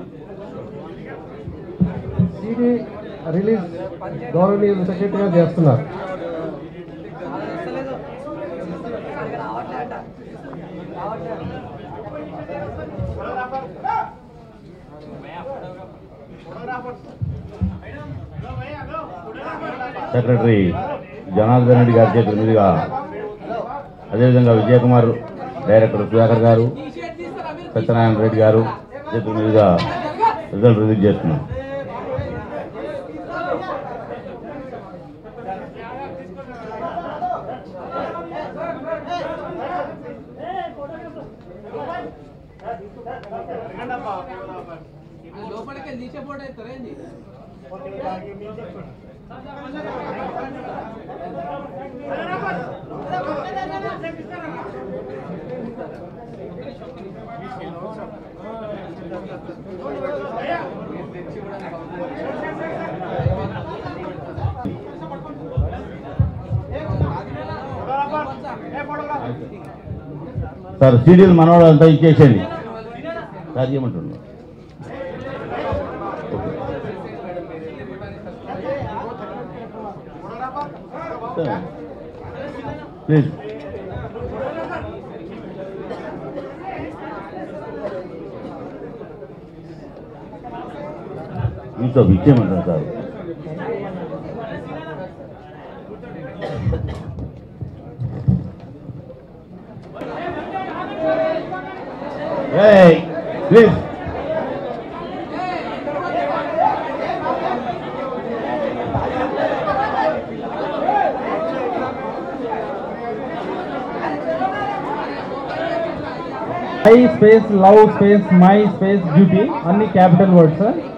CD release గౌరవనీయులు secretary గారు చేస్తున్నారు సెక్రటరీ జనార్దన్ రెడ్డి గారి చేతుల మీదుగా అదేవిధంగా విజయకుమార్ డైరెక్టర్ సుధాకర్ గారు సత్యనారాయణ రెడ్డి గారు చేతుల మీదుగా రిజల్ట్ రిలీజ్ చేస్తున్నాం లోపలికి నీచే పోటీ అవుతారేంది సార్ సీడీలు మనవాళ్ళు అంతా ఇచ్చేసేయండి సార్ ఏమంటున్నారు ప్లీజ్ మీతో ఇచ్చేయమంటారు సార్ ఏయ్ please I space love space my space duty అన్ని క్యాపిటల్ వర్డ్స్ సార్